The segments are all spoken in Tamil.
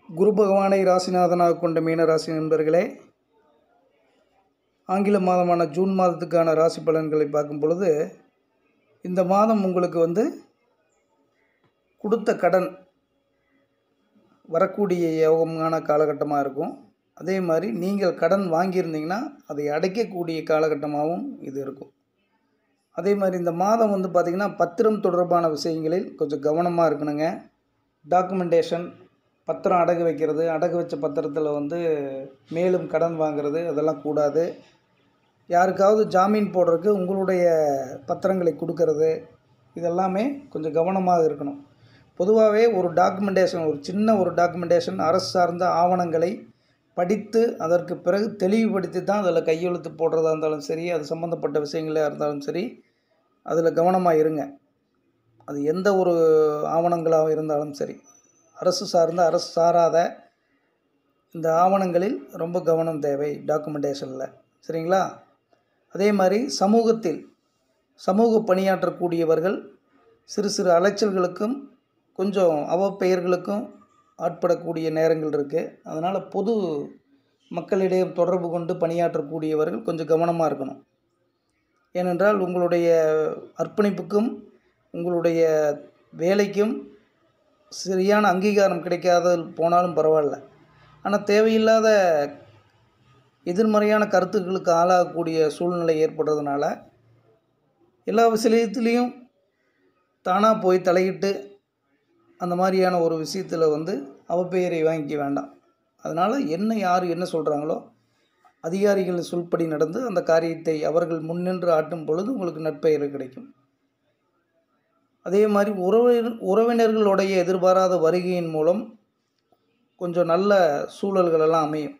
குரு பகவானை ராசிநாதனாக கொண்ட மீனராசி நண்பர்களே ஆங்கில மாதமான ஜூன் மாதத்துக்கான ராசி பலன்களை பார்க்கும் பொழுது இந்த மாதம் உங்களுக்கு வந்து கொடுத்த கடன் வரக்கூடிய யோகமான காலகட்டமாக இருக்கும் அதே மாதிரி நீங்கள் கடன் வாங்கியிருந்தீங்கன்னா அதை அடைக்கக்கூடிய காலகட்டமாகவும் இது இருக்கும் அதே மாதிரி இந்த மாதம் வந்து பார்த்திங்கன்னா பத்திரம் தொடர்பான விஷயங்களில் கொஞ்சம் கவனமாக இருக்கணுங்க டாக்குமெண்டேஷன் பத்திரம் அடகு வைக்கிறது அடகு வச்ச பத்திரத்தில் வந்து மேலும் கடன் வாங்குறது அதெல்லாம் கூடாது யாருக்காவது ஜாமீன் போடுறதுக்கு உங்களுடைய பத்திரங்களை கொடுக்கறது இதெல்லாமே கொஞ்சம் கவனமாக இருக்கணும் பொதுவாகவே ஒரு டாக்குமெண்டேஷன் ஒரு சின்ன ஒரு டாக்குமெண்டேஷன் அரசு சார்ந்த ஆவணங்களை படித்து அதற்கு பிறகு தெளிவுபடுத்தி தான் அதில் கையெழுத்து போடுறதா இருந்தாலும் சரி அது சம்மந்தப்பட்ட விஷயங்களாக இருந்தாலும் சரி அதில் கவனமாக இருங்க அது எந்த ஒரு ஆவணங்களாக இருந்தாலும் சரி அரசு சார்ந்த அரசு சாராத இந்த ஆவணங்களில் ரொம்ப கவனம் தேவை டாக்குமெண்டேஷனில் சரிங்களா அதே மாதிரி சமூகத்தில் சமூக பணியாற்றக்கூடியவர்கள் சிறு சிறு அலைச்சல்களுக்கும் கொஞ்சம் அவப்பெயர்களுக்கும் ஆட்படக்கூடிய நேரங்கள் இருக்குது அதனால் பொது மக்களிடையே தொடர்பு கொண்டு பணியாற்றக்கூடியவர்கள் கொஞ்சம் கவனமாக இருக்கணும் ஏனென்றால் உங்களுடைய அர்ப்பணிப்புக்கும் உங்களுடைய வேலைக்கும் சரியான அங்கீகாரம் கிடைக்காத போனாலும் பரவாயில்ல ஆனால் தேவையில்லாத எதிர்மறையான கருத்துக்களுக்கு ஆளாகக்கூடிய சூழ்நிலை ஏற்படுறதுனால எல்லா விஷயத்துலேயும் தானாக போய் தலையிட்டு அந்த மாதிரியான ஒரு விஷயத்தில் வந்து அவப்பெயரை வாங்கிக்க வேண்டாம் அதனால் என்ன யார் என்ன சொல்கிறாங்களோ அதிகாரிகள் சொல்படி நடந்து அந்த காரியத்தை அவர்கள் முன்னின்று ஆட்டும் பொழுது உங்களுக்கு நற்பெயர் கிடைக்கும் அதே மாதிரி உறவினர் உறவினர்களுடைய எதிர்பாராத வருகையின் மூலம் கொஞ்சம் நல்ல சூழல்களெல்லாம் அமையும்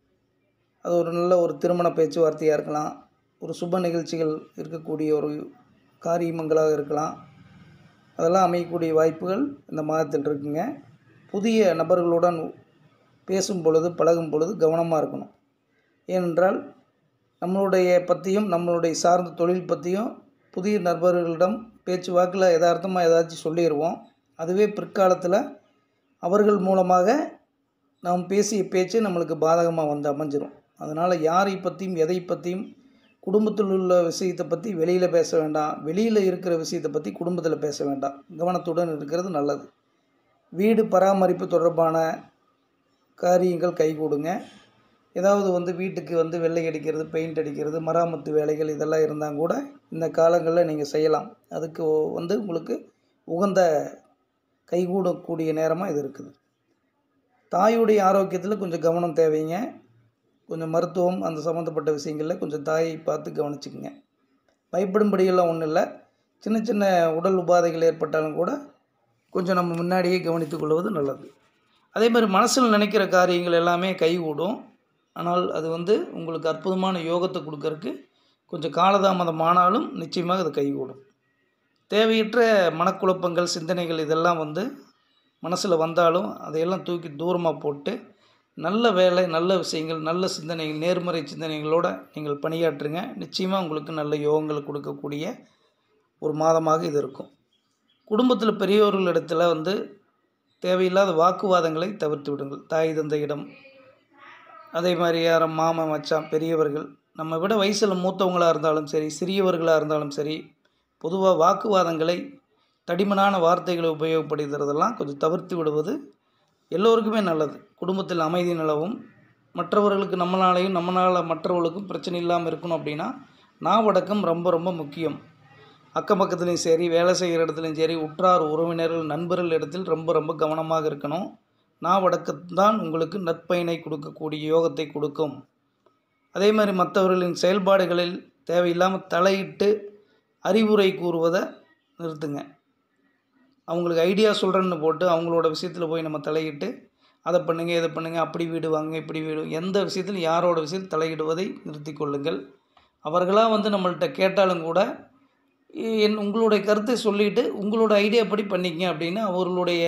அது ஒரு நல்ல ஒரு திருமண பேச்சுவார்த்தையாக இருக்கலாம் ஒரு சுப நிகழ்ச்சிகள் இருக்கக்கூடிய ஒரு காரியமங்களாக இருக்கலாம் அதெல்லாம் அமையக்கூடிய வாய்ப்புகள் இந்த மாதத்தில் இருக்குங்க புதிய நபர்களுடன் பேசும் பொழுது பழகும் பொழுது கவனமாக இருக்கணும் ஏனென்றால் நம்மளுடைய பற்றியும் நம்மளுடைய சார்ந்த தொழில் பற்றியும் புதிய நபர்களிடம் பேச்சு வாக்கில் யதார்த்தமாக ஏதாச்சும் சொல்லிடுவோம் அதுவே பிற்காலத்தில் அவர்கள் மூலமாக நாம் பேசிய பேச்சு நம்மளுக்கு பாதகமாக வந்து அமைஞ்சிரும் அதனால் யாரை பற்றியும் எதை பற்றியும் குடும்பத்தில் உள்ள விஷயத்தை பற்றி வெளியில் பேச வேண்டாம் வெளியில் இருக்கிற விஷயத்தை பற்றி குடும்பத்தில் பேச வேண்டாம் கவனத்துடன் இருக்கிறது நல்லது வீடு பராமரிப்பு தொடர்பான காரியங்கள் கைகூடுங்க ஏதாவது வந்து வீட்டுக்கு வந்து வெள்ளை அடிக்கிறது பெயிண்ட் அடிக்கிறது மராமத்து வேலைகள் இதெல்லாம் இருந்தால் கூட இந்த காலங்களில் நீங்கள் செய்யலாம் அதுக்கு வந்து உங்களுக்கு உகந்த கைகூடக்கூடிய நேரமாக இது இருக்குது தாயுடைய ஆரோக்கியத்தில் கொஞ்சம் கவனம் தேவைங்க கொஞ்சம் மருத்துவம் அந்த சம்மந்தப்பட்ட விஷயங்களில் கொஞ்சம் தாயை பார்த்து கவனிச்சுக்குங்க பயப்படும்படியெல்லாம் ஒன்றும் இல்லை சின்ன சின்ன உடல் உபாதைகள் ஏற்பட்டாலும் கூட கொஞ்சம் நம்ம முன்னாடியே கவனித்து கொள்வது நல்லது அதே மாதிரி மனசில் நினைக்கிற காரியங்கள் எல்லாமே கைகூடும் ஆனால் அது வந்து உங்களுக்கு அற்புதமான யோகத்தை கொடுக்கறக்கு கொஞ்சம் காலதாமதம் ஆனாலும் நிச்சயமாக அது கைகூடும் தேவையற்ற மனக்குழப்பங்கள் சிந்தனைகள் இதெல்லாம் வந்து மனசில் வந்தாலும் அதையெல்லாம் தூக்கி தூரமாக போட்டு நல்ல வேலை நல்ல விஷயங்கள் நல்ல சிந்தனைகள் நேர்மறை சிந்தனைகளோடு நீங்கள் பணியாற்றுங்க நிச்சயமாக உங்களுக்கு நல்ல யோகங்கள் கொடுக்கக்கூடிய ஒரு மாதமாக இது இருக்கும் குடும்பத்தில் பெரியோர்களிடத்தில் வந்து தேவையில்லாத வாக்குவாதங்களை தவிர்த்து விடுங்கள் தாய் தந்தையிடம் அதே மாதிரி யாரும் மாமன் மச்சான் பெரியவர்கள் நம்ம விட வயசில் மூத்தவங்களாக இருந்தாலும் சரி சிறியவர்களாக இருந்தாலும் சரி பொதுவாக வாக்குவாதங்களை தடிமனான வார்த்தைகளை உபயோகப்படுத்துறதெல்லாம் கொஞ்சம் தவிர்த்து விடுவது எல்லோருக்குமே நல்லது குடும்பத்தில் அமைதி நிலவும் மற்றவர்களுக்கு நம்மளாலையும் நம்மளால் மற்றவர்களுக்கும் பிரச்சனை இல்லாமல் இருக்கணும் அப்படின்னா நாவடக்கம் ரொம்ப ரொம்ப முக்கியம் அக்கம் பக்கத்துலேயும் சரி வேலை செய்கிற இடத்துலையும் சரி உற்றார் உறவினர்கள் நண்பர்கள் இடத்தில் ரொம்ப ரொம்ப கவனமாக இருக்கணும் நாவடக்கம்தான் உங்களுக்கு நற்பயனை கொடுக்கக்கூடிய யோகத்தை கொடுக்கும் அதே மாதிரி மற்றவர்களின் செயல்பாடுகளில் தேவையில்லாமல் தலையிட்டு அறிவுரை கூறுவதை நிறுத்துங்க அவங்களுக்கு ஐடியா சொல்கிறேன்னு போட்டு அவங்களோட விஷயத்தில் போய் நம்ம தலையிட்டு அதை பண்ணுங்கள் இதை பண்ணுங்கள் அப்படி வீடு வாங்க இப்படி வீடு எந்த விஷயத்திலும் யாரோட விஷயத்தில் தலையிடுவதை நிறுத்தி கொள்ளுங்கள் அவர்களாக வந்து நம்மள்கிட்ட கேட்டாலும் கூட என் உங்களுடைய கருத்தை சொல்லிவிட்டு உங்களோட ஐடியா படி பண்ணிக்கங்க அப்படின்னு அவர்களுடைய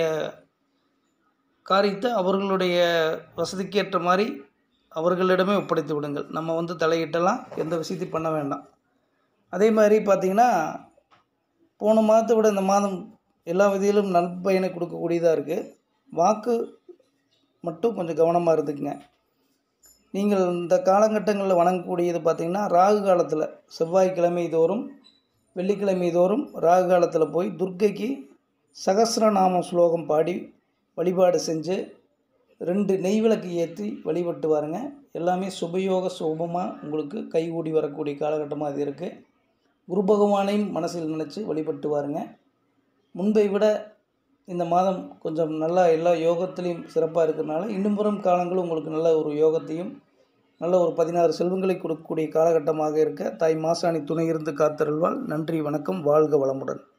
காரியத்தை அவர்களுடைய வசதிக்கேற்ற மாதிரி அவர்களிடமே ஒப்படைத்து விடுங்கள் நம்ம வந்து தலையிட்டெல்லாம் எந்த விஷயத்தையும் பண்ண வேண்டாம் அதே மாதிரி பார்த்திங்கன்னா போன மாதத்தை விட இந்த மாதம் எல்லா விதையிலும் நற்பயனை கொடுக்கக்கூடியதாக இருக்குது வாக்கு மட்டும் கொஞ்சம் கவனமாக இருந்துக்குங்க நீங்கள் இந்த காலகட்டங்களில் வணங்கக்கூடியது பார்த்திங்கன்னா ராகு காலத்தில் செவ்வாய்க்கிழமை தோறும் வெள்ளிக்கிழமை தோறும் ராகு காலத்தில் போய் துர்க்கைக்கு சகஸ்ரநாம ஸ்லோகம் பாடி வழிபாடு செஞ்சு ரெண்டு நெய் விளக்கு ஏற்றி வழிபட்டு வாருங்க எல்லாமே சுபயோக சுபமாக உங்களுக்கு கைகூடி வரக்கூடிய காலகட்டமாக இது இருக்குது குரு பகவானையும் மனசில் நினச்சி வழிபட்டு வாருங்க முன்பை விட இந்த மாதம் கொஞ்சம் நல்லா எல்லா யோகத்திலையும் சிறப்பாக இருக்கிறனால இன்னும் வரும் காலங்களும் உங்களுக்கு நல்ல ஒரு யோகத்தையும் நல்ல ஒரு பதினாறு செல்வங்களை கொடுக்கக்கூடிய காலகட்டமாக இருக்க தாய் மாசாணி துணை இருந்து காத்தருள்வாள் நன்றி வணக்கம் வாழ்க வளமுடன்